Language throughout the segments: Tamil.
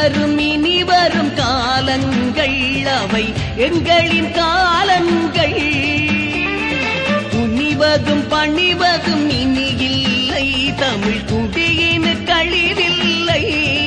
வரும் இனி வரும் காலங்கள் அவை எங்களின் காலங்கள் துணிவதும் பணிவதும் இனி இல்லை தமிழ் குடியின் கழிவில்லை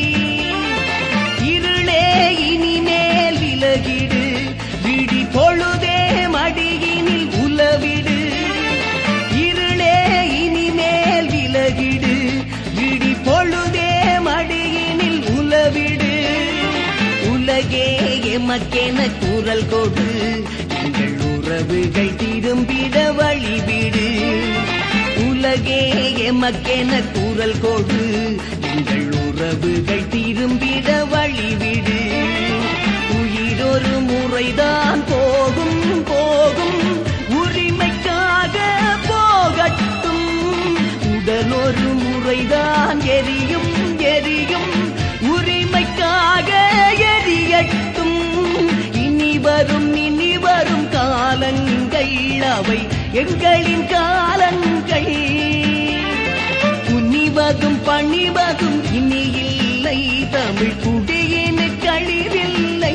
இருளே இனிமேல் விலகிடு விடி பொழுதே மடியினில் உலவிடு இருளே இனிமேல் விலகிடு விடி பொழுதே மடியினில் உலவிடு உலகே எமக்கென குரல் கொடு எங்கள் உறவுகள் திரும்பிட வழிவிடு உலகே எமக்கென குரல் கொடு எங்கள் உறவுகள் திரும்பிட வழிவிடு உயிரொரு முறைதான் போகும் போகும் உரிமைக்காக போகட்டும் உடலொரு முறைதான் எரியும் எரியும் உரிமைக்காக எரியட்டும் இனி வரும் இனி வரும் காலங்கள் அவை எங்களின் காலங்கள் துணிவதும் பணிவதும் இனி இல்லை தமிழ் குடியின் கழிவில்லை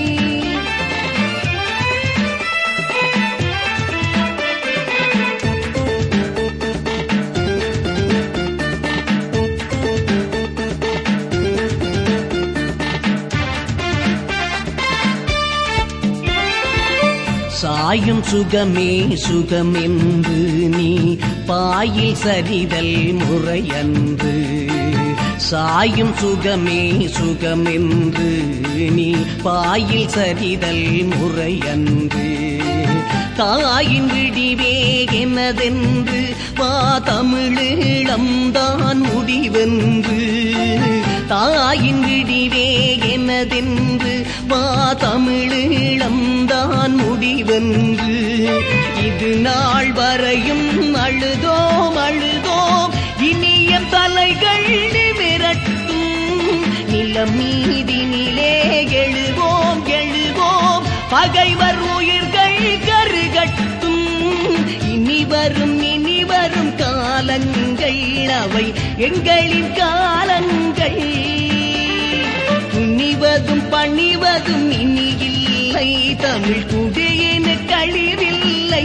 சாயும் சுகமே சுகமென்று நீ பாயில் சரிதல் முறையன்று சாயும் சுகமே சுகமென்று நீ பாயில் சரிதல் முறையன்று தாயின் விடிவே எனதென்று வா தமிழீழம்தான் முடிவென்று தாயின் விடிவே எனதென்று வா தமிழீழம்தான் முடிவென்று இது நாள் வரையும் அழுதோம் அழுதோம் இனிய தலைகள் நிமிரட்டும் நிலம் மீதினிலே எழுவோம் எழுவோம் பகைவர் உயிர்கள் கருகட்டும் இனி வரும் இனி வரும் காலங்கள் அவை எங்களின் காலங்கள் துணிவதும் பணிவதும் இனி இல்லை தமிழ் குடியின் கழிவில்லை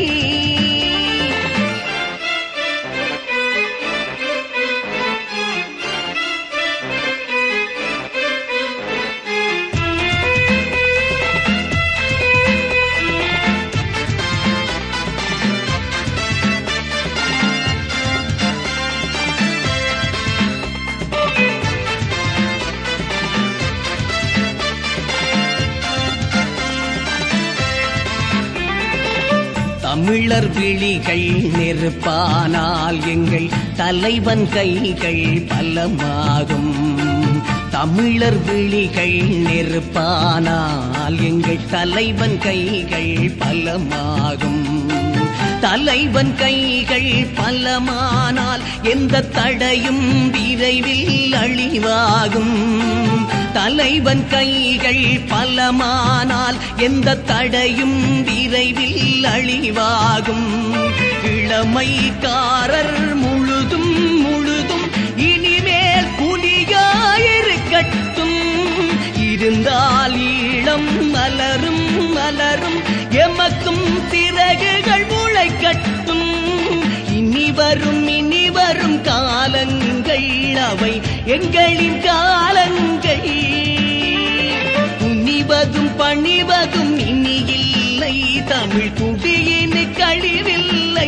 தமிழர் விழிகள் நெருப்பானால் எங்கள் தலைவன் கைகள் பலமாகும் தமிழர் விழிகள் நெருப்பானால் எங்கள் தலைவன் கைகள் பலமாகும் தலைவன் கைகள் பலமானால் எந்த தடையும் விரைவில் அழிவாகும் தலைவன் கைகள் பலமானால் எந்த தடையும் விரைவில் அழிவாகும் இளமைக்காரர் முழுதும் முழுதும் இனிமேல் புலியாயிருக்கட்டும் இருந்தால் ஈழம் மலரும் மலரும் எமக்கும் சிறகுகள் முளைக்கட்டும் இனி வரும் இனி வரும் காலங்கள் அவை எங்களின் காலங்கள் துணிவதும் பணிவதும் இனி இல்லை தமிழ் குடியின் கழிவில்லை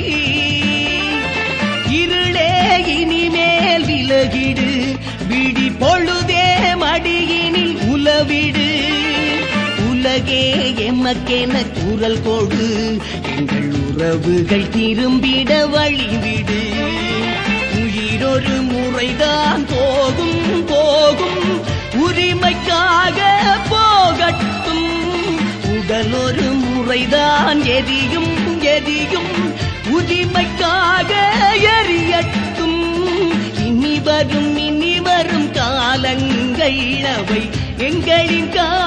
இருளே இனிமேல் விலகிடு விடி பொழுதே மடியினில் உலவிடு உலகே எமக்கென குரல் கொடு எங்கள் உறவுகள் திரும்பிட வழிவிடு உயிரொரு முறைதான் போகும் போகும் உரிமைக்காக போகட்டும் உடல் ஒரு முறைதான் எரியும் எரியும் உரிமைக்காக எரியட்டும் இனி வரும் இனி வரும் காலங்கள் அவை எங்களின் கால